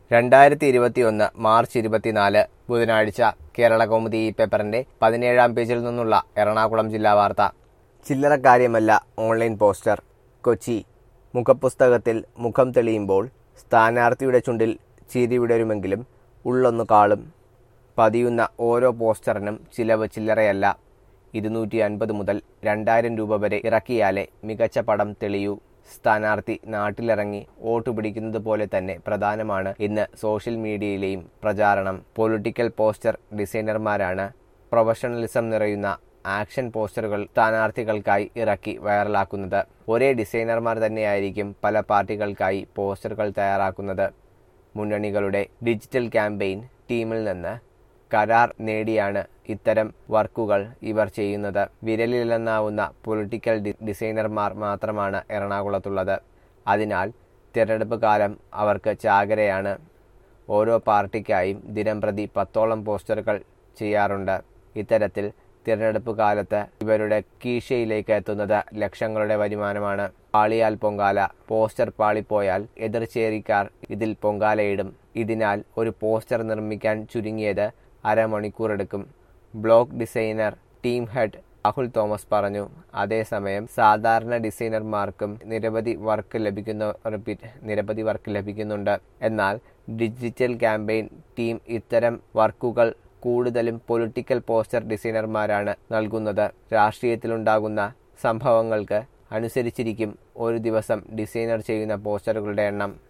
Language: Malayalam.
രണ്ടായിരത്തി ഇരുപത്തിയൊന്ന് മാർച്ച് ഇരുപത്തിനാല് ബുധനാഴ്ച കേരള കൗമുദി ഈ പേപ്പറിന്റെ പതിനേഴാം പേജിൽ നിന്നുള്ള എറണാകുളം ജില്ലാ വാർത്ത ചില്ലറ കാര്യമല്ല ഓൺലൈൻ പോസ്റ്റർ കൊച്ചി മുഖപുസ്തകത്തിൽ മുഖം തെളിയുമ്പോൾ സ്ഥാനാർത്ഥിയുടെ ചുണ്ടിൽ ചിരി വിടരുമെങ്കിലും ഉള്ളൊന്നു കാളും പതിയുന്ന ഓരോ പോസ്റ്ററിനും ചിലവ് ചില്ലറയല്ല ഇരുന്നൂറ്റി അൻപത് മുതൽ രണ്ടായിരം രൂപ വരെ ഇറക്കിയാലേ മികച്ച പടം തെളിയൂ സ്ഥാനാർത്ഥി നാട്ടിലിറങ്ങി വോട്ട് പിടിക്കുന്നത് പോലെ തന്നെ പ്രധാനമാണ് ഇന്ന് സോഷ്യൽ മീഡിയയിലെയും പ്രചാരണം പൊളിറ്റിക്കൽ പോസ്റ്റർ ഡിസൈനർമാരാണ് പ്രൊഫഷണലിസം നിറയുന്ന ആക്ഷൻ പോസ്റ്ററുകൾ സ്ഥാനാർത്ഥികൾക്കായി ഇറക്കി വൈറലാക്കുന്നത് ഒരേ ഡിസൈനർമാർ തന്നെയായിരിക്കും പല പാർട്ടികൾക്കായി പോസ്റ്ററുകൾ തയ്യാറാക്കുന്നത് മുന്നണികളുടെ ഡിജിറ്റൽ ക്യാമ്പയിൻ ടീമിൽ നിന്ന് കരാർ നേടിയാണ് ഇത്തരം വർക്കുകൾ ഇവർ ചെയ്യുന്നത് വിരലിലെണ്ണാവുന്ന പൊളിറ്റിക്കൽ ഡി- ഡിസൈനർമാർ മാത്രമാണ് എറണാകുളത്തുള്ളത് അതിനാൽ തിരഞ്ഞെടുപ്പ് കാലം അവർക്ക് ചാകരയാണ് ഓരോ പാർട്ടിക്കായും ദിനംപ്രതി പത്തോളം പോസ്റ്ററുകൾ ചെയ്യാറുണ്ട് ഇത്തരത്തിൽ തിരഞ്ഞെടുപ്പ് കാലത്ത് ഇവരുടെ കീശയിലേക്ക് എത്തുന്നത് ലക്ഷങ്ങളുടെ വരുമാനമാണ് പാളിയാൽ പൊങ്കാല പോസ്റ്റർ പാളിപ്പോയാൽ എതിർചേരിക്കാർ ഇതിൽ പൊങ്കാലയിടും ഇതിനാൽ ഒരു പോസ്റ്റർ നിർമ്മിക്കാൻ ചുരുങ്ങിയത് അരമണിക്കൂറെടുക്കും block designer team head Rahul Thomas പറഞ്ഞു അതേസമയം സാധാരണ ഡിസൈനർമാർക്കും നിരവധി വർക്ക് ലഭിക്കുന്ന റിപ്പീറ്റ് നിരവധി വർക്ക് ലഭിക്കുന്നുണ്ട് എന്നാൽ ഡിജിറ്റൽ ക്യാമ്പയിൻ ടീം ഇത്തരം വർക്കുകൾ കൂടുതലും പൊളിറ്റിക്കൽ പോസ്റ്റർ ഡിസൈനർമാരാണ് നൽകുന്നത് രാഷ്ട്രീയത്തിലുണ്ടാകുന്ന സംഭവങ്ങൾക്ക് അനുസരിച്ചിരിക്കും ഒരു ദിവസം ഡിസൈനർ ചെയ്യുന്ന പോസ്റ്ററുകളുടെ എണ്ണം